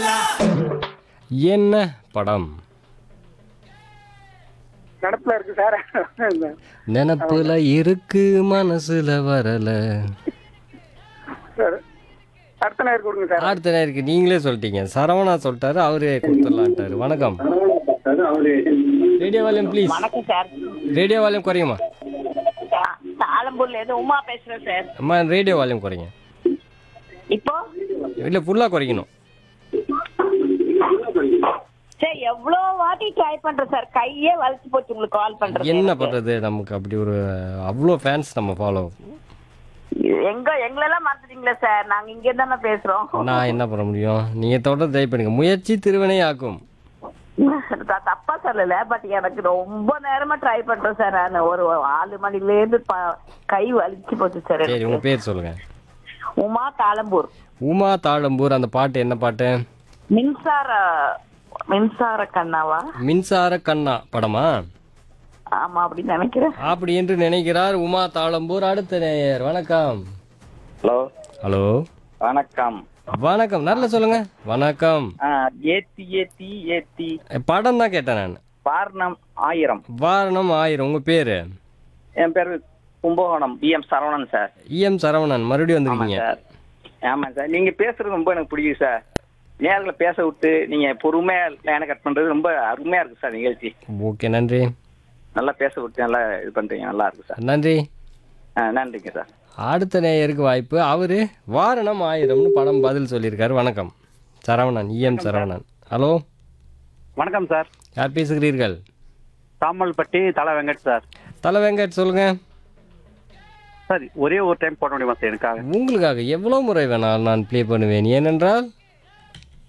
என்ன படம் நடப்புல இருக்கு சார் நினப்புல இருக்கு மனசுல வரல சார் அடுத்த நேரம் கொடுங்க சார் அடுத்த நேருக்கு நீங்களே சொல்லிட்டீங்க சரவணா சொல்லிட்டாரு அவரே கொடுத்துடலான்ட்டாரு வணக்கம் ரேடியோ வால்யூம் ப்ளீஸ் வணக்கம் சார் ரேடியோ வால்யூம் குறையுமா ஆலம்பூர்ல இருந்து உமா பேசுறேன் சார் அம்மா ரேடியோ வால்யூம் குறைங்க இப்போ இல்லை ஃபுல்லாக குறைக்கணும் சார் எவ்வளவு வாட்டி ட்ரை பண்றேன் சார் கையே வலிச்சு போச்சு உங்களுக்கு கால் பண்றது என்ன எனக்கு. பண்ணுறது நமக்கு அப்படி ஒரு அவ்வளோ ஃபேன்ஸ் நம்ம ஃபாலோ எங்க எங்களெல்லாம் மறந்துட்டீங்களா சார் நாங்க இங்க தானே பேசுறோம் நான் என்ன பண்ண முடியும் நீங்கள் தொடர்ந்து ட்ரை பண்ணுங்க முயற்சி திருவினை ஆக்கும் நான் தப்பா சொல்லல பட் எனக்கு ரொம்ப நேரமா ட்ரை பண்றேன் சார் நான் ஒரு ஆறு மணில இருந்து ப- கை வலிச்சு போச்சு சார் சரி எனக்கு. உங்கள் பேர் சொல்லுங்கள் உமா தாளம்பூர் உமா தாழம்பூர் அந்த பாட்டு என்ன பாட்டு மின்சார மின்சார கண்ணாவா மின்சார கண்ணா படமா ஆமா அப்படின்னு நினைக்கிறேன் அப்படி என்று நினைக்கிறார் உமா தாழம்பூர் அடுத்த நேயர் வணக்கம் ஹலோ ஹலோ வணக்கம் வணக்கம் நல்ல சொல்லுங்க வணக்கம் ஆ, ஏத்தி ஏத்தி ஏத்தி படம் தான் கேட்டேன் நான் வாரணம் ஆயிரம் வாரணம் ஆயிரம் உங்க பேரு என் பேர் Kumbakonam P M Saravanan sir E M Saravanan மறுபடியும் ஆமாம் வந்திருக்கீங்க சார் ஆமாம் சார் நீங்க பேசுறது ரொம்ப எனக்கு பிடிக்கும் சார் நேரில் பேச விட்டு நீங்க பொறுமையா லைனை கட் பண்றது ரொம்ப அருமையா இருக்கு சார் நிகழ்ச்சி ஓகே நன்றி நல்லா பேச விட்டு நல்லா இது பண்றீங்க நல்லா இருக்கு சார் நன்றி ஆ, நன்றிங்க சார் அடுத்த நேயருக்கு வாய்ப்பு அவரு வாரணம் ஆயிரம்னு படம் பதில் சொல்லியிருக்காரு வணக்கம் சரவணன் இஎம் சரவணன் ஹலோ வணக்கம் சார் யார் பேசுகிறீர்கள் தாமல்பட்டி தலை வெங்கட் சார் தலை வெங்கட் சொல்லுங்க சார் ஒரே ஒரு டைம் போட முடியுமா சார் எனக்காக உங்களுக்காக எவ்வளோ முறை வேணாலும் நான் ப்ளே பண்ணுவேன் ஏனென்றால்